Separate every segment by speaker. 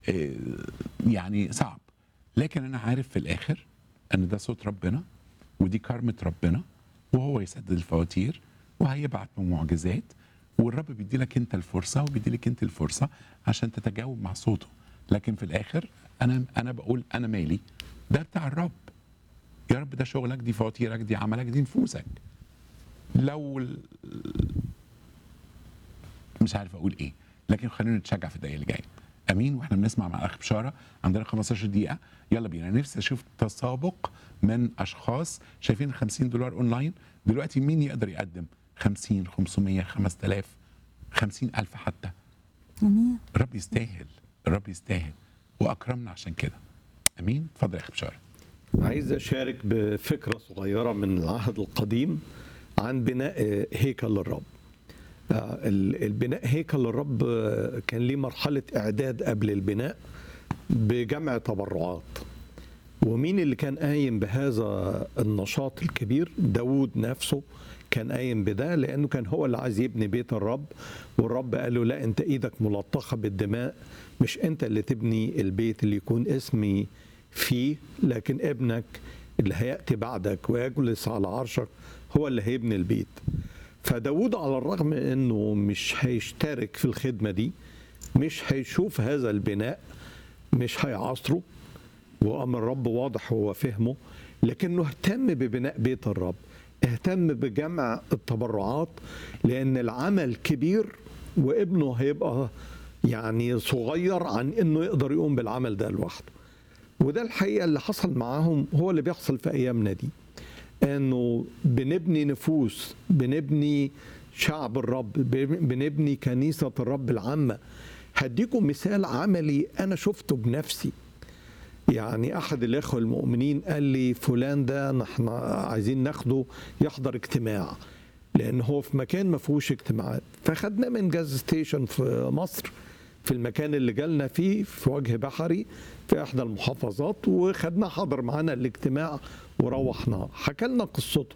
Speaker 1: آه، يعني صعب لكن انا عارف في الاخر ان ده صوت ربنا ودي كرمة ربنا وهو يسدد الفواتير وهيبعت معجزات والرب بيدي لك انت الفرصه وبيدي لك انت الفرصه عشان تتجاوب مع صوته لكن في الاخر انا انا بقول انا مالي ده بتاع الرب يا رب ده شغلك دي فواتيرك دي عملك دي نفوسك لو ال- مش عارف اقول ايه لكن خلينا نتشجع في الدقيقه اللي جايه امين واحنا بنسمع مع اخ بشاره عندنا 15 دقيقه يلا بينا نفسي اشوف تسابق من اشخاص شايفين 50 دولار اونلاين دلوقتي مين يقدر يقدم 50 500 5000 50000 حتى
Speaker 2: امين
Speaker 1: الرب يستاهل الرب يستاهل واكرمنا عشان كده امين اتفضل يا اخ بشاره
Speaker 3: عايز أشارك بفكرة صغيرة من العهد القديم عن بناء هيكل الرب آه، ال- البناء هيكل الرب آه، كان ليه مرحلة إعداد قبل البناء بجمع تبرعات ومين اللي كان قايم بهذا النشاط الكبير داود نفسه كان قايم بده لأنه كان هو اللي عايز يبني بيت الرب والرب قال له لا أنت إيدك ملطخة بالدماء مش أنت اللي تبني البيت اللي يكون اسمي فيه لكن ابنك اللي هيأتي بعدك ويجلس على عرشك هو اللي هيبني البيت فداود على الرغم من انه مش هيشترك في الخدمة دي مش هيشوف هذا البناء مش هيعاصره وأمر الرب واضح هو فهمه لكنه اهتم ببناء بيت الرب اهتم بجمع التبرعات لأن العمل كبير وابنه هيبقى يعني صغير عن انه يقدر يقوم بالعمل ده لوحده وده الحقيقه اللي حصل معاهم هو اللي بيحصل في ايامنا دي انه بنبني نفوس بنبني شعب الرب بنبني كنيسه الرب العامه هديكم مثال عملي انا شفته بنفسي يعني احد الاخوه المؤمنين قال لي فلان ده نحن عايزين ناخده يحضر اجتماع لان هو في مكان ما فيهوش اجتماعات فخدناه من جاز ستيشن في مصر في المكان اللي جالنا فيه في وجه بحري في احدى المحافظات وخدناه حضر معانا الاجتماع وروحنا حكى لنا قصته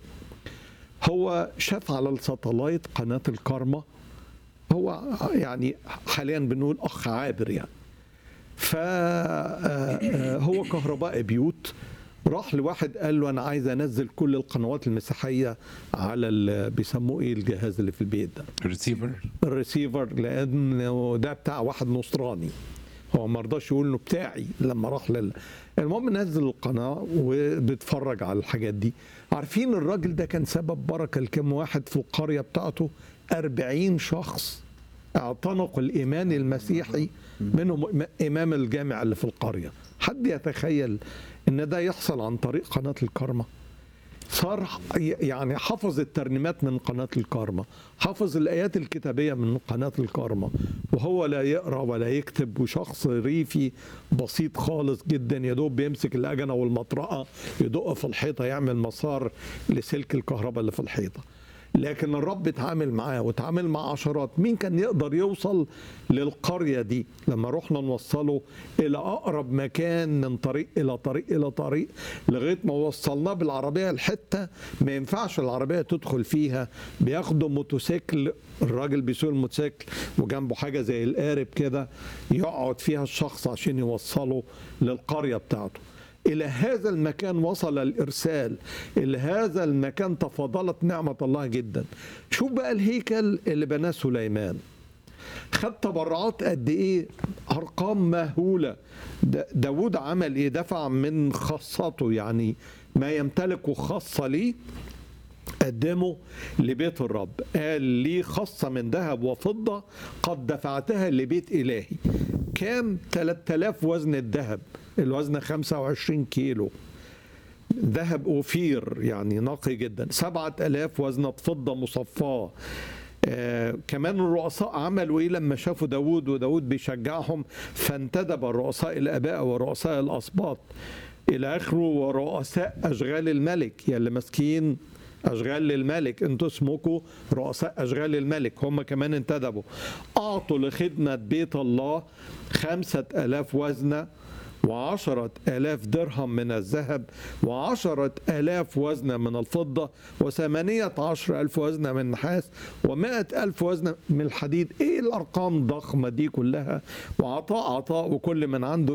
Speaker 3: هو شاف على الساتلايت قناه الكارما هو يعني حاليا بنقول اخ عابر يعني فهو كهرباء بيوت راح لواحد قال له انا عايز انزل كل القنوات المسيحيه على ال- بيسموه ايه الجهاز اللي في البيت ده
Speaker 1: الريسيفر
Speaker 3: الريسيفر لانه ده بتاع واحد نصراني هو ما رضاش يقول انه بتاعي لما راح لل المهم نزل القناه وبيتفرج على الحاجات دي عارفين الراجل ده كان سبب بركه لكم واحد في القريه بتاعته 40 شخص اعتنقوا الايمان المسيحي منهم امام الجامع اللي في القريه حد يتخيل ان ده يحصل عن طريق قناه الكرمه صار يعني حفظ الترنيمات من قناة الكارما حفظ الآيات الكتابية من قناة الكارما وهو لا يقرأ ولا يكتب وشخص ريفي بسيط خالص جدا يدوب بيمسك الأجنة والمطرقة يدق في الحيطة يعمل مسار لسلك الكهرباء اللي في الحيطة لكن الرب اتعامل معاه واتعامل مع عشرات مين كان يقدر يوصل للقرية دي لما رحنا نوصله إلى أقرب مكان من طريق إلى طريق إلى طريق لغاية ما وصلناه بالعربية الحتة ما ينفعش العربية تدخل فيها بياخدوا موتوسيكل الراجل بيسوق الموتوسيكل وجنبه حاجة زي القارب كده يقعد فيها الشخص عشان يوصله للقرية بتاعته إلى هذا المكان وصل الإرسال إلى هذا المكان تفاضلت نعمة الله جدا شوف بقى الهيكل اللي بناه سليمان خد تبرعات قد ايه ارقام مهوله دا- داود عمل ايه دفع من خاصته يعني ما يمتلكه خاصه ليه قدمه لبيت الرب قال لي خاصة من ذهب وفضة قد دفعتها لبيت إلهي كام 3000 وزن الذهب الوزن 25 كيلو ذهب أوفير يعني نقي جدا 7000 وزنة فضة مصفاة آه كمان الرؤساء عملوا ايه لما شافوا داود وداود بيشجعهم فانتدب الرؤساء الاباء ورؤساء الاسباط الى اخره ورؤساء اشغال الملك يلي ماسكين اشغال للملك انتوا اسمكم رؤساء اشغال الملك هم كمان انتدبوا اعطوا لخدمه بيت الله خمسة الاف وزنه وعشرة آلاف درهم من الذهب وعشرة آلاف وزنة من الفضة وثمانية عشر ألف وزنة من النحاس ومائة ألف وزنة من الحديد إيه الأرقام الضخمة دي كلها وعطاء عطاء وكل من عنده